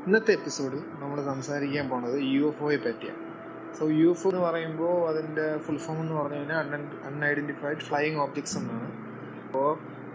ഇന്നത്തെ എപ്പിസോഡിൽ നമ്മൾ സംസാരിക്കാൻ പോണത് യു എഫ് ഒയെ പറ്റിയാണ് സോ യു എഫ് ഒ എന്ന് പറയുമ്പോൾ അതിൻ്റെ ഫുൾ ഫോം എന്ന് പറഞ്ഞു കഴിഞ്ഞാൽ അൺ അൺഐഡൻറ്റിഫൈഡ് ഫ്ലൈയിങ് ഓബ്ജക്ട്സ് എന്നാണ് അപ്പോൾ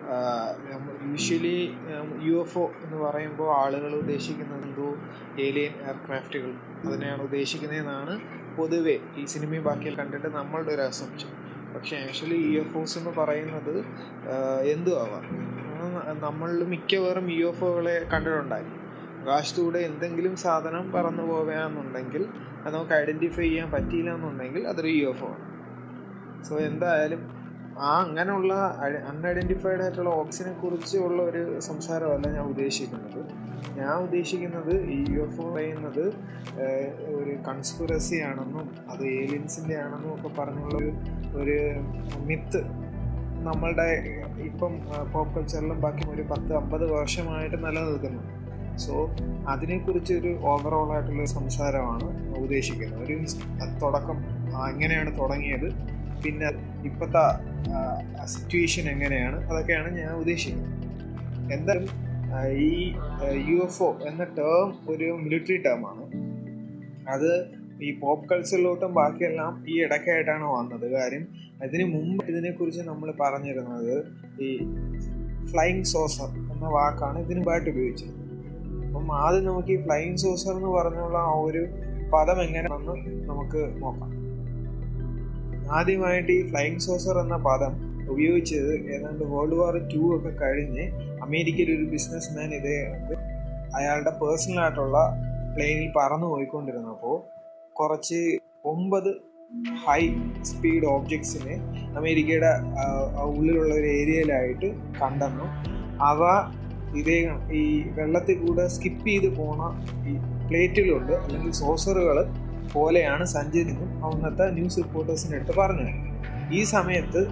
യൂഷ്വലി യു എഫ് ഒ എന്ന് പറയുമ്പോൾ ആളുകൾ ഉദ്ദേശിക്കുന്നത് എന്തോ ഏലിയൻ എയർക്രാഫ്റ്റുകൾ അതിനെയാണ് ഉദ്ദേശിക്കുന്നതെന്നാണ് പൊതുവെ ഈ സിനിമയും ബാക്കിയിൽ കണ്ടിട്ട് നമ്മളുടെ ഒരു അസംഷൻ പക്ഷേ ആക്ച്വലി യു എഫ് ഒസ് എന്ന് പറയുന്നത് എന്തും ആവാം നമ്മളിൽ മിക്കവാറും യു എഫ് ഒകളെ കണ്ടിട്ടുണ്ടായിരിക്കും ആകാശത്തൂടെ എന്തെങ്കിലും സാധനം പറന്നു പോവുകയാണെന്നുണ്ടെങ്കിൽ അത് നമുക്ക് ഐഡൻറ്റിഫൈ ചെയ്യാൻ പറ്റിയില്ല എന്നുണ്ടെങ്കിൽ അതൊരു യു എഫ് ഒ ആണ് സോ എന്തായാലും ആ അങ്ങനെയുള്ള അൺഐഡൻറ്റിഫൈഡ് ആയിട്ടുള്ള ഓക്സിനെ കുറിച്ചുള്ള ഒരു സംസാരമല്ല ഞാൻ ഉദ്ദേശിക്കുന്നത് ഞാൻ ഉദ്ദേശിക്കുന്നത് ഈ യു എഫ് ഒ പറയുന്നത് ഒരു കൺസ്പിറസി ആണെന്നും അത് ഏലിയൻസിൻ്റെ ആണെന്നും ഒക്കെ പറഞ്ഞുള്ള ഒരു ഒരു മിത്ത് നമ്മളുടെ ഇപ്പം പോപ്പ് കൾച്ചറിലും ബാക്കി ഒരു പത്ത് അമ്പത് വർഷമായിട്ട് നിലനിൽക്കുന്നു സോ അതിനെക്കുറിച്ച് ഒരു ഓവറോൾ ആയിട്ടുള്ള സംസാരമാണ് ഉദ്ദേശിക്കുന്നത് ഒരു തുടക്കം എങ്ങനെയാണ് തുടങ്ങിയത് പിന്നെ ഇപ്പോഴത്തെ സിറ്റുവേഷൻ എങ്ങനെയാണ് അതൊക്കെയാണ് ഞാൻ ഉദ്ദേശിക്കുന്നത് എന്തായാലും ഈ യു എഫ് ഒ എന്ന ടേം ഒരു മിലിറ്ററി ടേമാണ് അത് ഈ പോപ്പ് കൾച്ചറിലോട്ടും ബാക്കിയെല്ലാം ഈ ഇടയ്ക്കായിട്ടാണ് വന്നത് കാര്യം അതിന് മുമ്പ് ഇതിനെക്കുറിച്ച് നമ്മൾ പറഞ്ഞിരുന്നത് ഈ ഫ്ലൈയിങ് സോസർ എന്ന വാക്കാണ് ഇതിന് മുമ്പായിട്ട് ഉപയോഗിച്ചത് അപ്പം ആദ്യം നമുക്ക് ഈ ഫ്ലൈയിങ് സോസർ എന്ന് പറഞ്ഞുള്ള ആ ഒരു പദം എങ്ങനെയാണെന്ന് നമുക്ക് നോക്കാം ആദ്യമായിട്ട് ഈ ഫ്ലൈയിങ് സോസർ എന്ന പദം ഉപയോഗിച്ചത് ഏതാണ്ട് വേൾഡ് വാർ ടു ഒക്കെ കഴിഞ്ഞ് അമേരിക്കയിൽ ഒരു ബിസിനസ് മാൻ ഇതേ അയാളുടെ പേഴ്സണൽ ആയിട്ടുള്ള പ്ലെയിനിൽ പറന്നു പോയിക്കൊണ്ടിരുന്നപ്പോൾ കുറച്ച് ഒമ്പത് ഹൈ സ്പീഡ് ഓബ്ജക്ട്സിനെ അമേരിക്കയുടെ ഉള്ളിലുള്ള ഒരു ഏരിയയിലായിട്ട് കണ്ടെന്നു അവ ഇതേ ഈ വെള്ളത്തിൽ കൂടെ സ്കിപ്പ് ചെയ്ത് പോണ ഈ പ്ലേറ്റിലുണ്ട് അല്ലെങ്കിൽ സോസറുകൾ പോലെയാണ് സഞ്ചരിക്കും അന്നത്തെ ന്യൂസ് റിപ്പോർട്ടേഴ്സിൻ്റെ അടുത്ത് പറഞ്ഞത് ഈ സമയത്ത്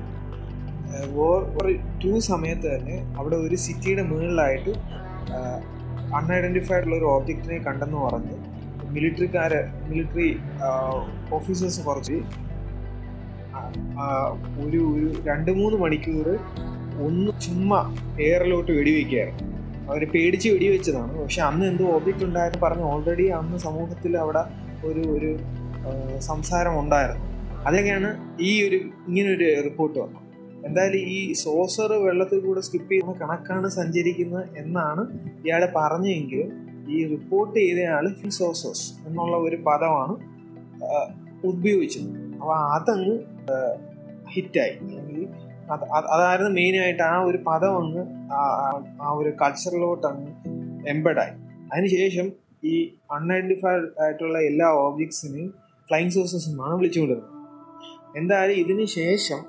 ടു സമയത്ത് തന്നെ അവിടെ ഒരു സിറ്റിയുടെ മുകളിലായിട്ട് അൺഐഡൻറ്റിഫൈഡ് ഉള്ള ഒരു ഓബ്ജക്റ്റിനെ കണ്ടെന്ന് പറഞ്ഞ് മിലിറ്ററിക്കാര് മിലിറ്ററി ഓഫീസേഴ്സ് കുറച്ച് ഒരു ഒരു രണ്ട് മൂന്ന് മണിക്കൂർ ഒന്ന് ചുമ്മാ എയറിലോട്ട് വെടിവെക്കുകയായിരുന്നു അവർ പേടിച്ച് വെടിവെച്ചതാണ് പക്ഷെ അന്ന് എന്തോ ഓബ്ജക്റ്റ് ഉണ്ടായെന്ന് പറഞ്ഞ് ഓൾറെഡി അന്ന് സമൂഹത്തിൽ അവിടെ ഒരു ഒരു സംസാരം ഉണ്ടായിരുന്നു അതൊക്കെയാണ് ഈ ഒരു ഇങ്ങനെ ഒരു റിപ്പോർട്ട് വന്നത് എന്തായാലും ഈ സോസർ വെള്ളത്തിൽ കൂടെ സ്കിപ്പ് ചെയ്യുന്ന കണക്കാണ് സഞ്ചരിക്കുന്നത് എന്നാണ് ഇയാൾ പറഞ്ഞെങ്കിലും ഈ റിപ്പോർട്ട് ചെയ്തയാൾ ഫിസോസോസ് എന്നുള്ള ഒരു പദമാണ് ഉപയോഗിച്ചത് അപ്പോൾ അതങ്ങ് ഹിറ്റായി അല്ലെങ്കിൽ അതായിരുന്നു മെയിനായിട്ട് ആ ഒരു പദം അങ്ങ് ആ ഒരു കൾച്ചറിലോട്ട് അങ്ങ് എംബഡായി അതിനുശേഷം ഈ അൺഐഡൻറ്റിഫൈഡ് ആയിട്ടുള്ള എല്ലാ ഓബ്ജക്ട്സിനെയും ഫ്ലൈങ് സോഴ്സസ് എന്നാണ് വിളിച്ചുകൊണ്ടിരുന്നത് എന്തായാലും ഇതിന് ശേഷം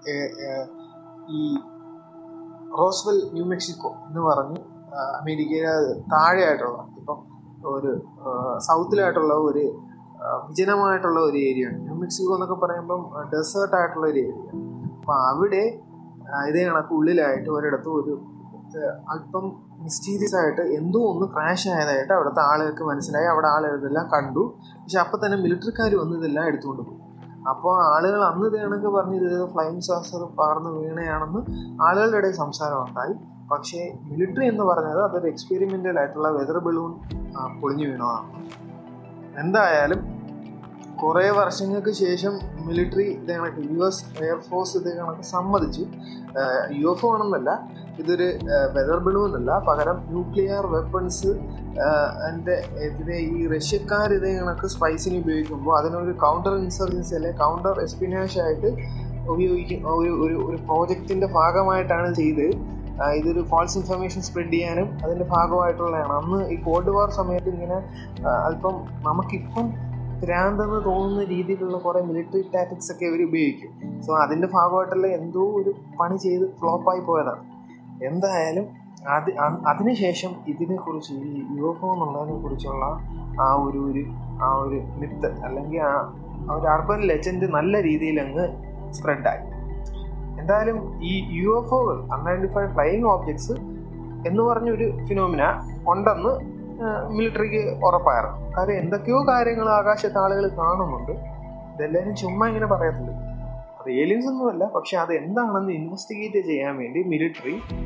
ഈ റോസ്വെൽ ന്യൂ മെക്സിക്കോ എന്ന് പറഞ്ഞ് അമേരിക്കയിലെ താഴെയായിട്ടുള്ള ഇപ്പം ഒരു സൗത്തിലായിട്ടുള്ള ഒരു വിജനമായിട്ടുള്ള ഒരു ഏരിയ ആണ് ന്യൂ മെക്സിക്കോ എന്നൊക്കെ പറയുമ്പം ഡെസേർട്ട് ആയിട്ടുള്ള ഒരു ഏരിയ അപ്പം അവിടെ ഇതേ കണക്ക് ഉള്ളിലായിട്ട് ഒരിടത്ത് ഒരു അല്പം മിസ്റ്റീരിയസ് ആയിട്ട് എന്തോ ഒന്ന് ക്രാഷ് ആയതായിട്ട് അവിടുത്തെ ആളുകൾക്ക് മനസ്സിലായി അവിടെ ആളുകൾ ഇതെല്ലാം കണ്ടു പക്ഷെ അപ്പം തന്നെ മിലിറ്ററിക്കാർ വന്ന് ഇതെല്ലാം എടുത്തുകൊണ്ട് പോയി അപ്പോൾ ആളുകൾ അന്ന് ഇത് കണക്ക് പറഞ്ഞ് ഇത് ഫ്ലൈങ് സാസർ പകർന്ന് വീണയാണെന്ന് ആളുകളുടെ ഇടയിൽ സംസാരം ഉണ്ടായി പക്ഷേ മിലിറ്ററി എന്ന് പറഞ്ഞത് അതൊരു എക്സ്പെരിമെൻ്റൽ ആയിട്ടുള്ള വെതർ ബലൂൺ പൊളിഞ്ഞു വീണതാണ് എന്തായാലും കുറേ വർഷങ്ങൾക്ക് ശേഷം മിലിറ്ററി ഇത് കണക്ക് യു എസ് എയർഫോഴ്സ് ഇത് കണക്ക് സമ്മതിച്ചു യു എഫ് ആണെന്നല്ല ഇതൊരു വെതർ ബലൂൺ അല്ല പകരം ന്യൂക്ലിയർ വെപ്പൺസ് എൻ്റെ ഇതിനെ ഈ റഷ്യക്കാർ ഇതേ കണക്ക് സ്പൈസിന് ഉപയോഗിക്കുമ്പോൾ അതിനൊരു കൗണ്ടർ ഇൻസർജൻസി അല്ലെ കൗണ്ടർ എസ്പിനാഷ് ആയിട്ട് ഉപയോഗിക്കും ഒരു ഒരു ഒരു പ്രോജക്റ്റിൻ്റെ ഭാഗമായിട്ടാണ് ചെയ്ത് ഇതൊരു ഫാൾസ് ഇൻഫർമേഷൻ സ്പ്രെഡ് ചെയ്യാനും അതിൻ്റെ ഭാഗമായിട്ടുള്ളതാണ് അന്ന് ഈ കോൾഡ് വാർ സമയത്ത് ഇങ്ങനെ അല്പം നമുക്കിപ്പം ഭ്രാന്തെന്ന് തോന്നുന്ന രീതിയിലുള്ള കുറേ മിലിറ്ററി ടാറ്റിക്സ് ഒക്കെ ഇവർ ഉപയോഗിക്കും സോ അതിൻ്റെ ഭാഗമായിട്ടുള്ള എന്തോ ഒരു പണി ചെയ്ത് ഫ്ലോപ്പായി പോയതാണ് എന്തായാലും അത് അതിനുശേഷം ഇതിനെക്കുറിച്ച് ഈ യു എഫ് ഒ എന്നുള്ളതിനെ കുറിച്ചുള്ള ആ ഒരു ഒരു ആ ഒരു മിത്ത് അല്ലെങ്കിൽ ആ ഒരു അർബൻ ലെജൻഡ് നല്ല രീതിയിൽ അങ്ങ് സ്പ്രെഡായി എന്തായാലും ഈ യു എഫ് ഒകൾ അൺഐഡൻറ്റിഫൈഡ് ഫ്ലൈയിങ് ഓബ്ജക്ട്സ് എന്ന് പറഞ്ഞൊരു ഫിനോമിന ഉണ്ടെന്ന് മിലിറ്ററിക്ക് ഉറപ്പായിരുന്നു കാര്യം എന്തൊക്കെയോ കാര്യങ്ങൾ ആകാശത്ത് ആളുകൾ കാണുന്നുണ്ട് ഇതെല്ലാവരും ചുമ്മാ ഇങ്ങനെ പറയത്തില്ല അത് ഏലിയൻസ് ഒന്നുമല്ല പക്ഷെ അത് എന്താണെന്ന് ഇൻവെസ്റ്റിഗേറ്റ് ചെയ്യാൻ വേണ്ടി മിലിറ്ററി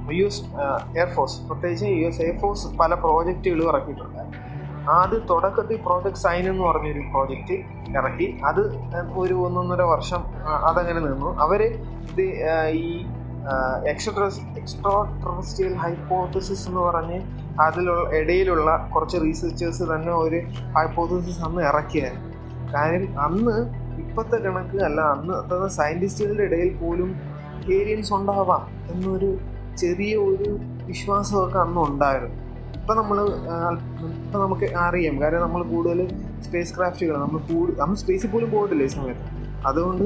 യു എസ് എയർഫോഴ്സ് പ്രത്യേകിച്ച് യു എസ് എയർഫോഴ്സ് പല പ്രോജക്റ്റുകൾ ഇറക്കിയിട്ടുണ്ട് ആദ്യം തുടക്കത്തിൽ പ്രോജക്ട് സൈൻ എന്ന് പറഞ്ഞൊരു പ്രോജക്റ്റ് ഇറക്കി അത് ഒരു ഒന്നൊന്നര വർഷം അതങ്ങനെ നിന്നു അവർ ഇത് ഈ എക്സ്ട്രാ എക്സ്ട്രാ ടെറസ്ട്രിയൽ ഹൈപ്പോത്തസിസ് എന്ന് പറഞ്ഞ് അതിലുള്ള ഇടയിലുള്ള കുറച്ച് റീസെർച്ചേഴ്സ് തന്നെ ഒരു ഹൈപ്പോത്തസിസ് അന്ന് ഇറക്കിയായിരുന്നു കാര്യം അന്ന് ഇപ്പോഴത്തെ കണക്ക് അല്ല അന്ന് അത്ര സയൻറ്റിസ്റ്റുകളുടെ ഇടയിൽ പോലും ഏരിയൻസ് ഉണ്ടാവാം എന്നൊരു ചെറിയ ഒരു വിശ്വാസമൊക്കെ അന്ന് ഉണ്ടായിരുന്നു ഇപ്പം നമ്മൾ ഇപ്പം നമുക്ക് അറിയാം കാരണം നമ്മൾ കൂടുതൽ സ്പേസ് ക്രാഫ്റ്റുകൾ നമ്മൾ കൂടുതൽ നമ്മൾ സ്പേസിൽ പോലും പോയിട്ടില്ല ഈ സമയത്ത് അതുകൊണ്ട്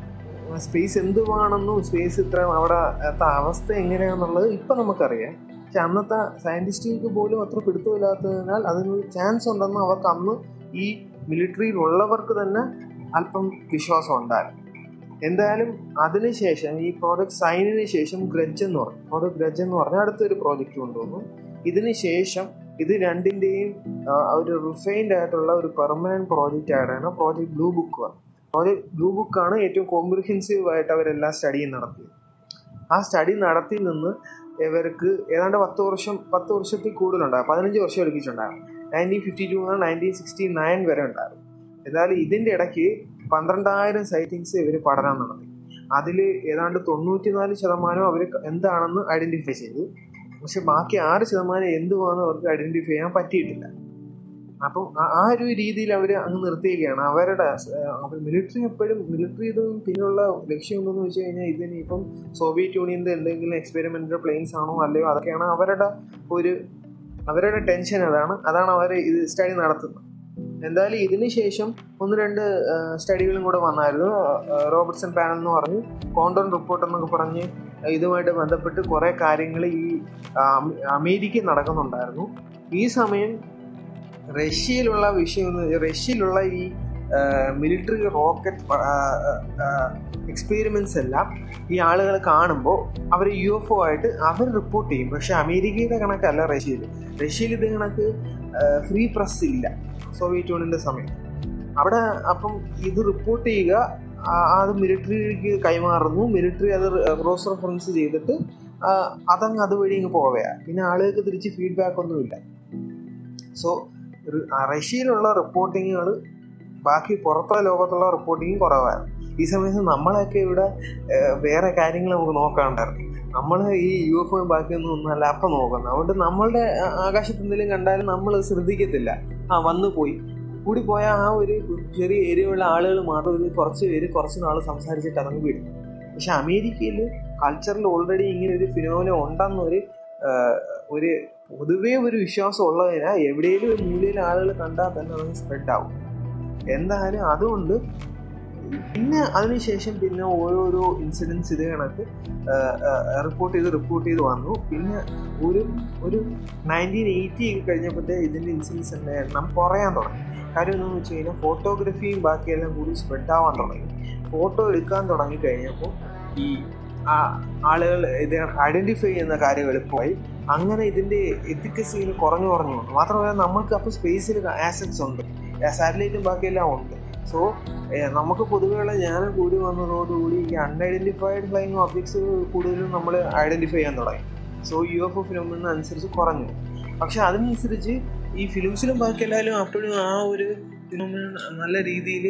സ്പേസ് എന്തുവാണെന്നും സ്പേസ് ഇത്ര അവിടെ അവസ്ഥ എങ്ങനെയാണെന്നുള്ളത് ഇപ്പം നമുക്കറിയാം പക്ഷെ അന്നത്തെ സയൻറ്റിസ്റ്റുകൾക്ക് പോലും അത്ര പിടുത്തമില്ലാത്തതിനാൽ അതിനൊരു ചാൻസ് ഉണ്ടെന്ന് അവർക്ക് അന്ന് ഈ മിലിറ്ററിയിലുള്ളവർക്ക് തന്നെ അല്പം വിശ്വാസം ഉണ്ടായിരുന്നു എന്തായാലും അതിനുശേഷം ഈ പ്രോജക്റ്റ് സൈനിന് ശേഷം ഗ്രജ് എന്ന് പറഞ്ഞു പ്രോജക്റ്റ് ഗ്രജ് എന്ന് പറഞ്ഞാൽ അടുത്തൊരു പ്രോജക്റ്റ് കൊണ്ടുവന്നു ഇതിന് ശേഷം ഇത് രണ്ടിൻ്റെയും ഒരു റിഫൈൻഡ് ആയിട്ടുള്ള ഒരു പെർമനന്റ് പ്രോജക്റ്റ് ആയിട്ടാണ് പ്രോജക്റ്റ് ബ്ലൂ ബുക്ക് വന്നത് പ്രോജക്റ്റ് ബ്ലൂ ബുക്കാണ് ഏറ്റവും കോംപ്രിഹെൻസീവ് ആയിട്ട് അവരെല്ലാം സ്റ്റഡിയും നടത്തിയത് ആ സ്റ്റഡി നടത്തി നിന്ന് ഇവർക്ക് ഏതാണ്ട് പത്ത് വർഷം പത്ത് വർഷത്തിൽ കൂടുതലുണ്ടാകും പതിനഞ്ച് വർഷം എടുപ്പിച്ചിട്ടുണ്ടാകും നയൻറ്റീൻ ഫിഫ്റ്റി ടു മുതൽ നയൻറ്റീൻ സിക്സ്റ്റി നയൻ വരെ ഉണ്ടായിരുന്നു എന്നാലും ഇതിൻ്റെ ഇടയ്ക്ക് പന്ത്രണ്ടായിരം സൈറ്റിങ്സ് ഇവർ പഠനം നടത്തി അതിൽ ഏതാണ്ട് തൊണ്ണൂറ്റിനാല് ശതമാനം അവർ എന്താണെന്ന് ഐഡൻറ്റിഫൈ ചെയ്തു പക്ഷെ ബാക്കി ആറ് ശതമാനം എന്തുവാന്ന് അവർക്ക് ഐഡൻറ്റിഫൈ ചെയ്യാൻ പറ്റിയിട്ടില്ല അപ്പം ആ ഒരു രീതിയിൽ അവർ അങ്ങ് നിർത്തിയൊക്കെയാണ് അവരുടെ മിലിറ്ററി എപ്പോഴും മിലിറ്ററി ഇതും പിന്നുള്ള ലക്ഷ്യം എന്തെന്ന് വെച്ച് കഴിഞ്ഞാൽ ഇതിന് ഇപ്പം സോവിയറ്റ് യൂണിയൻ്റെ എന്തെങ്കിലും എക്സ്പെരിമെൻ്റൽ പ്ലെയിൻസ് ആണോ അല്ലയോ അതൊക്കെയാണ് അവരുടെ ഒരു അവരുടെ ടെൻഷൻ അതാണ് അതാണ് അവർ ഇത് സ്റ്റഡി നടത്തുന്നത് എന്തായാലും ഇതിന് ശേഷം ഒന്ന് രണ്ട് സ്റ്റഡികളും കൂടെ വന്നായിരുന്നു റോബർട്ട്സൺ പാനൽ എന്ന് പറഞ്ഞ് കോണ്ടോൺ റിപ്പോർട്ട് എന്നൊക്കെ പറഞ്ഞ് ഇതുമായിട്ട് ബന്ധപ്പെട്ട് കുറേ കാര്യങ്ങൾ ഈ അമേരിക്ക നടക്കുന്നുണ്ടായിരുന്നു ഈ സമയം റഷ്യയിലുള്ള വിഷയം റഷ്യയിലുള്ള ഈ മിലിറ്ററി റോക്കറ്റ് എക്സ്പീരിമെൻറ്റ്സ് എല്ലാം ഈ ആളുകൾ കാണുമ്പോൾ അവർ യു എഫ് ഒ ആയിട്ട് അവർ റിപ്പോർട്ട് ചെയ്യും പക്ഷെ അമേരിക്കയുടെ കണക്കല്ല റഷ്യയിൽ റഷ്യയിൽ ഇത് കണക്ക് ഫ്രീ പ്രസ് ഇല്ല സോവിയറ്റ് യൂണിയൻ്റെ സമയത്ത് അവിടെ അപ്പം ഇത് റിപ്പോർട്ട് ചെയ്യുക അത് മിലിറ്ററിക്ക് കൈമാറുന്നു മിലിറ്ററി അത് ക്രോസ് റെഫറൻസ് ചെയ്തിട്ട് അതങ്ങ് അതുവഴി ഇങ്ങ് പോവുകയാണ് പിന്നെ ആളുകൾക്ക് തിരിച്ച് ഫീഡ്ബാക്ക് ഒന്നുമില്ല സോ റഷ്യയിലുള്ള റിപ്പോർട്ടിങ്ങുകൾ ബാക്കി പുറത്തുള്ള ലോകത്തുള്ള റിപ്പോർട്ടിങ് കുറവായിരുന്നു ഈ സമയത്ത് നമ്മളൊക്കെ ഇവിടെ വേറെ കാര്യങ്ങൾ നമുക്ക് നോക്കാണ്ടായിരുന്നു നമ്മൾ ഈ യു എഫ് ഒ ബാക്കിയൊന്നും ഒന്നല്ല അപ്പം നോക്കുന്നത് അതുകൊണ്ട് നമ്മളുടെ ആകാശത്ത് എന്തെങ്കിലും കണ്ടാലും നമ്മൾ ശ്രദ്ധിക്കത്തില്ല ആ വന്നു പോയി കൂടി പോയ ആ ഒരു ചെറിയ ഏരിയയുള്ള ആളുകൾ മാത്രം ഒരു കുറച്ച് പേര് കുറച്ച് നാൾ സംസാരിച്ചിട്ട് അതങ്ങ് വിടും പക്ഷെ അമേരിക്കയിൽ കൾച്ചറിൽ ഓൾറെഡി ഇങ്ങനെ ഒരു ഫിനോമിന ഉണ്ടെന്നൊരു ഒരു പൊതുവേ ഒരു വിശ്വാസം ഉള്ളതിനാൽ എവിടെയെങ്കിലും ഒരു മൂലയിൽ ആളുകൾ കണ്ടാൽ തന്നെ അതങ്ങ് സ്പ്രെഡ് ആവും എന്തായാലും അതുകൊണ്ട് പിന്നെ അതിനുശേഷം പിന്നെ ഓരോരോ ഇൻസിഡൻസ് ഇത് കണക്ക് റിപ്പോർട്ട് ചെയ്ത് റിപ്പോർട്ട് ചെയ്ത് വന്നു പിന്നെ ഒരു ഒരു നയൻറ്റീൻ എയ്റ്റി കഴിഞ്ഞപ്പോഴത്തെ ഇതിൻ്റെ ഇൻസിഡൻസ് തന്നെ എണ്ണം കുറയാൻ തുടങ്ങി കാര്യം എന്താണെന്ന് വെച്ച് കഴിഞ്ഞാൽ ഫോട്ടോഗ്രഫിയും ബാക്കിയെല്ലാം കൂടി സ്പ്രെഡ് ആവാൻ തുടങ്ങി ഫോട്ടോ എടുക്കാൻ തുടങ്ങി കഴിഞ്ഞപ്പോൾ ഈ ആളുകൾ ഇത് ഐഡൻറ്റിഫൈ ചെയ്യുന്ന കാര്യം എളുപ്പമായി അങ്ങനെ ഇതിൻ്റെ എത്തിക്കസിയിൽ കുറഞ്ഞു കുറഞ്ഞു വന്നു മാത്രമല്ല നമ്മൾക്ക് അപ്പോൾ സ്പേസിൽ ആസറ്റ്സ് ഉണ്ട് സാറ്റലൈറ്റും ബാക്കിയെല്ലാം ഉണ്ട് സോ നമുക്ക് പൊതുവെയുള്ള ജ്ഞാനം കൂടി വന്നതോടുകൂടി ഈ അൺഐഡൻറ്റിഫൈഡ് ഫ്ലൈങ് ഒബ്ജക്ട്സ് കൂടുതലും നമ്മൾ ഐഡൻറ്റിഫൈ ചെയ്യാൻ തുടങ്ങി സോ യു എഫ് ഒ ഫിലിമിന് അനുസരിച്ച് കുറഞ്ഞു പക്ഷെ അതിനനുസരിച്ച് ഈ ഫിലിംസിലും ബാക്കി എല്ലാവരും അപ്പോഴും ആ ഒരു ഫിലിമിന് നല്ല രീതിയിൽ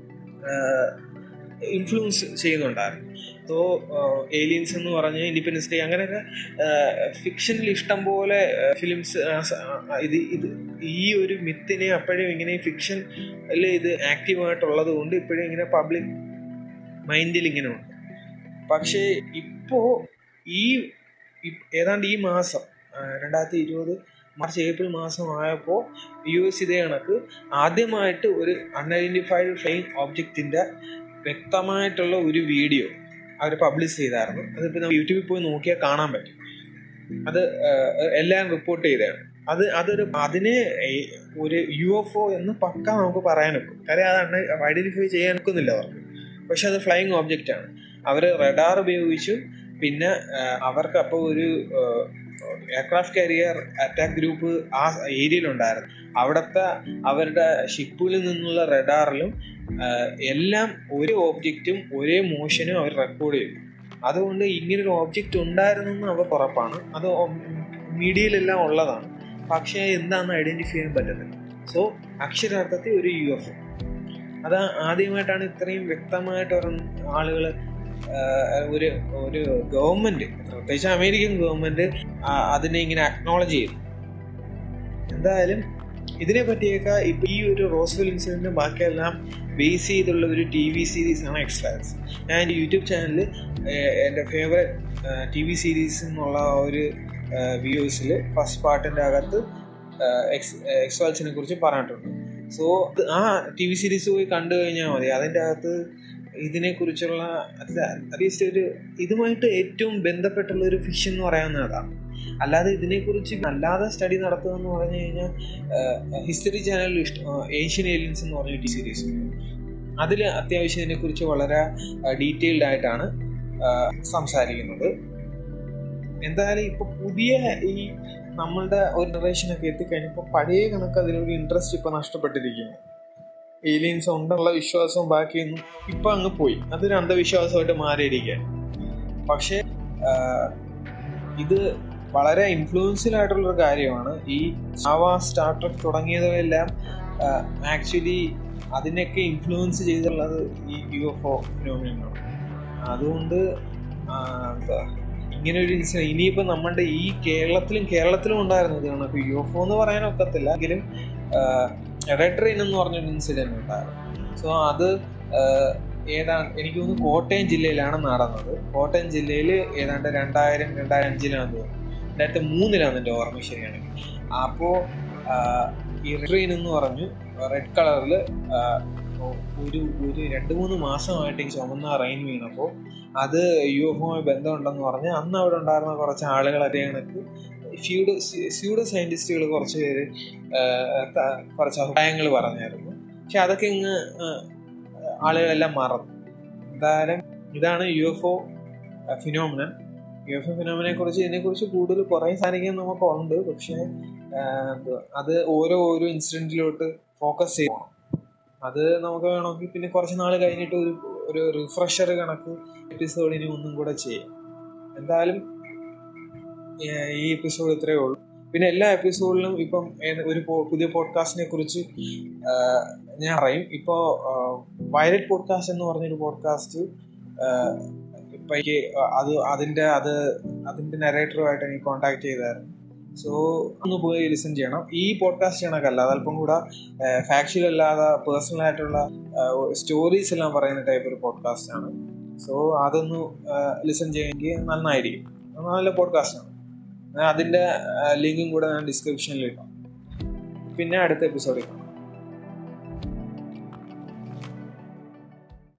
ഇൻഫ്ലുവൻസ് ചെയ്യുന്നുണ്ടായിരുന്നു സോ ഏലിയൻസ് എന്ന് പറഞ്ഞ് ഇൻഡിപെൻഡൻസ് ഡേ അങ്ങനെയൊക്കെ ഫിക്ഷനിൽ ഇഷ്ടം പോലെ ഫിലിംസ് ഇത് ഇത് ഈ ഒരു മിത്തിനെ അപ്പോഴും ഇങ്ങനെ ഫിക്ഷനിൽ ഇത് ആക്റ്റീവായിട്ടുള്ളത് കൊണ്ട് ഇപ്പോഴും ഇങ്ങനെ പബ്ലിക് മൈൻഡിൽ ഇങ്ങനെ ഉണ്ട് പക്ഷേ ഇപ്പോൾ ഈ ഏതാണ്ട് ഈ മാസം രണ്ടായിരത്തി ഇരുപത് മാർച്ച് ഏപ്രിൽ മാസം ആയപ്പോൾ യു എസ് ഇതേ കണക്ക് ആദ്യമായിട്ട് ഒരു അൺഐഡൻറ്റിഫൈഡ് ഫ്ലൈങ് ഓബ്ജക്റ്റിൻ്റെ വ്യക്തമായിട്ടുള്ള ഒരു വീഡിയോ അവർ പബ്ലിഷ് ചെയ്തായിരുന്നു അതിപ്പോൾ നമ്മൾ യൂട്യൂബിൽ പോയി നോക്കിയാൽ കാണാൻ പറ്റും അത് എല്ലാം റിപ്പോർട്ട് ചെയ്തതാണ് അത് അതൊരു അതിനെ ഒരു യു എഫ് ഒ എന്ന് പക്ക നമുക്ക് പറയാനൊക്കും കാര്യം അത് ഐഡൻറ്റിഫൈ ചെയ്യാൻ ഒക്കുന്നില്ല അവർക്ക് പക്ഷെ അത് ഫ്ലൈയിങ് ഓബ്ജക്റ്റ് ആണ് അവർ റഡാർ ഉപയോഗിച്ചു പിന്നെ അവർക്ക് അപ്പോൾ ഒരു എയർക്രാഫ്റ്റ് കാരിയർ അറ്റാക്ക് ഗ്രൂപ്പ് ആ ഏരിയയിലുണ്ടായിരുന്നു അവിടുത്തെ അവരുടെ ഷിപ്പിൽ നിന്നുള്ള റഡാറിലും എല്ലാം ഒരേ ഓബ്ജക്റ്റും ഒരേ മോഷനും അവർ റെക്കോർഡ് ചെയ്തു അതുകൊണ്ട് ഇങ്ങനൊരു ഓബ്ജക്റ്റ് ഉണ്ടായിരുന്നു എന്ന് അവർക്ക് ഉറപ്പാണ് അത് മീഡിയയിലെല്ലാം ഉള്ളതാണ് പക്ഷേ എന്താണെന്ന് ഐഡന്റിഫൈ ചെയ്യാൻ പറ്റുന്നില്ല സോ അക്ഷരാർത്ഥത്തിൽ ഒരു യു എഫ് അത് ആദ്യമായിട്ടാണ് ഇത്രയും വ്യക്തമായിട്ട് ഒരു ആളുകൾ ഒരു ഒരു ഗവൺമെന്റ് പ്രത്യേകിച്ച് അമേരിക്കൻ ഗവൺമെന്റ് അതിനെ ഇങ്ങനെ അക്നോളജ് ചെയ്തു എന്തായാലും ഇതിനെ പറ്റിയൊക്കെ ഇപ്പൊ ഈ ഒരു റോസ്വെൽ ഇൻസിഡന്റും ബാക്കിയെല്ലാം ബേസ് ചെയ്തുള്ള ഒരു ടി വി സീരീസ് ആണ് എക്സ്ഫാൽസ് ഞാൻ എൻ്റെ യൂട്യൂബ് ചാനലിൽ എൻ്റെ ഫേവറേറ്റ് ടി വി സീരീസ് എന്നുള്ള ഒരു വീഡിയോസിൽ ഫസ്റ്റ് പാർട്ടിൻ്റെ അകത്ത് എക്സ് എക്സ്ഫാൽസിനെ കുറിച്ച് പറഞ്ഞിട്ടുണ്ട് സോ ആ ടി വി സീരീസ് പോയി കണ്ടു കഴിഞ്ഞാൽ മതി അതിൻ്റെ അകത്ത് ഇതിനെക്കുറിച്ചുള്ള അറ്റ്ലീസ്റ്റ് ഒരു ഇതുമായിട്ട് ഏറ്റവും ബന്ധപ്പെട്ടുള്ള ഒരു ഫിഷൻ എന്ന് പറയാവുന്ന അതാണ് അല്ലാതെ ഇതിനെക്കുറിച്ച് അല്ലാതെ സ്റ്റഡി നടത്തുക എന്ന് പറഞ്ഞു കഴിഞ്ഞാൽ ഹിസ്റ്ററി ചാനലിൽ ഇഷ്ടം ഏഷ്യൻ ഏലിയൻസ് എന്ന് പറഞ്ഞ ടി സീരീസ് അതിൽ അത്യാവശ്യം ഇതിനെക്കുറിച്ച് വളരെ ഡീറ്റെയിൽഡ് ആയിട്ടാണ് സംസാരിക്കുന്നത് എന്തായാലും ഇപ്പൊ പുതിയ ഈ നമ്മളുടെ ഒരു ജനറേഷനൊക്കെ എത്തിക്കഴിഞ്ഞപ്പോൾ പഴയ കണക്ക് അതിലൊരു ഇൻട്രസ്റ്റ് ഇപ്പൊ നഷ്ടപ്പെട്ടിരിക്കുന്നു ഏലിയൻസ് ഉണ്ടുള്ള വിശ്വാസവും ബാക്കിയൊന്നും ഇപ്പൊ അങ്ങ് പോയി അതൊരു അന്ധവിശ്വാസമായിട്ട് മാറിയിരിക്കുകയാണ് പക്ഷേ ഇത് വളരെ ഇൻഫ്ലുവൻഷ്യൽ ആയിട്ടുള്ളൊരു കാര്യമാണ് ഈ ആവ സ്റ്റാർട്ടപ്പ് തുടങ്ങിയതെല്ലാം ആക്ച്വലി അതിനൊക്കെ ഇൻഫ്ലുവൻസ് ചെയ്തിട്ടുള്ളത് ഈ യു എഫ് ഒ ഫിനോമിനാണ് അതുകൊണ്ട് എന്താ ഇങ്ങനെ ഒരു ഇൻസിഡന്റ് ഇനിയിപ്പോൾ നമ്മുടെ ഈ കേരളത്തിലും കേരളത്തിലും ഉണ്ടായിരുന്നു ഇത് കണക്ക് യു എഫ് ഒ എന്ന് പറയാൻ ഒക്കത്തില്ല എങ്കിലും റെഡ് എന്ന് പറഞ്ഞൊരു ഇൻസിഡന്റ് ഉണ്ടായിരുന്നു സോ അത് ഏതാണ്ട് എനിക്ക് തോന്നുന്നു കോട്ടയം ജില്ലയിലാണ് നടന്നത് കോട്ടയം ജില്ലയിൽ ഏതാണ്ട് രണ്ടായിരം രണ്ടായിരം അഞ്ചിലാണെന്ന് തോന്നുന്നു രണ്ടായിരത്തി മൂന്നിലാണ് എൻ്റെ ഓർമ്മ ശരിയാണെങ്കിൽ അപ്പോൾ ഈ റെഡ് എന്ന് പറഞ്ഞു റെഡ് കളറിൽ ഒരു ഒരു രണ്ട് മൂന്ന് മാസമായിട്ട് ഈ ചുമന്ന റെയിൻ വീണപ്പോൾ അത് യു എഫുമായി ബന്ധമുണ്ടെന്ന് പറഞ്ഞ് അന്ന് അവിടെ ഉണ്ടായിരുന്ന കുറച്ച് ആളുകളൊക്കെ കണക്ക് ഫ്യൂഡോ സ്യൂഡോ സയന്റിസ്റ്റുകൾ കുറച്ച് പേര് കുറച്ച് അഭിപ്രായങ്ങൾ പറഞ്ഞായിരുന്നു പക്ഷെ അതൊക്കെ ഇങ്ങ് ആളുകളെല്ലാം മറന്നു എന്തായാലും ഇതാണ് U F O phenomenon U F O ഫിനോമിനെ കുറിച്ച് ഇതിനെക്കുറിച്ച് കൂടുതൽ കുറേ സാധിക്കാൻ നമുക്കുണ്ട് പക്ഷേ അത് ഓരോ ഓരോ ഇൻസിഡന്റിലോട്ട് ഫോക്കസ് ചെയ്യണം അത് നമുക്ക് വേണമെങ്കിൽ പിന്നെ കുറച്ച് നാൾ കഴിഞ്ഞിട്ട് ഒരു ഒരു റിഫ്രഷർ കണക്ക് എപ്പിസോഡിന് ഒന്നും കൂടെ ചെയ്യാം എന്തായാലും ഈ എപ്പിസോഡ് ഇത്രയേ ഉള്ളൂ പിന്നെ എല്ലാ എപ്പിസോഡിലും ഇപ്പം ഒരു പുതിയ പോഡ്കാസ്റ്റിനെ കുറിച്ച് ഞാൻ പറയും ഇപ്പോൾ വയലറ്റ് പോഡ്കാസ്റ്റ് എന്ന് പറഞ്ഞൊരു പോഡ്കാസ്റ്റ് ഇപ്പം എനിക്ക് അത് അതിൻ്റെ അത് അതിൻ്റെ നെറേറ്ററുമായിട്ട് എനിക്ക് കോണ്ടാക്ട് ചെയ്തായിരുന്നു സോ ഒന്ന് പോയി ലിസൺ ചെയ്യണം ഈ പോഡ്കാസ്റ്റ് ചെയ്യണമല്ല അതല്പം കൂടെ ഫാക്ച്വൽ അല്ലാതെ പേഴ്സണൽ ആയിട്ടുള്ള സ്റ്റോറീസ് എല്ലാം പറയുന്ന ടൈപ്പ് ഒരു പോഡ്കാസ്റ്റ് ആണ് സോ അതൊന്ന് ലിസൺ ചെയ്യുമെങ്കിൽ നന്നായിരിക്കും നല്ല പോഡ്കാസ്റ്റ് ആണ് അതിൻ്റെ ലിങ്കും കൂടെ ഞാൻ ഡിസ്ക്രിപ്ഷനിൽ ഇടാം പിന്നെ അടുത്ത എപ്പിസോഡിൽ കാണാം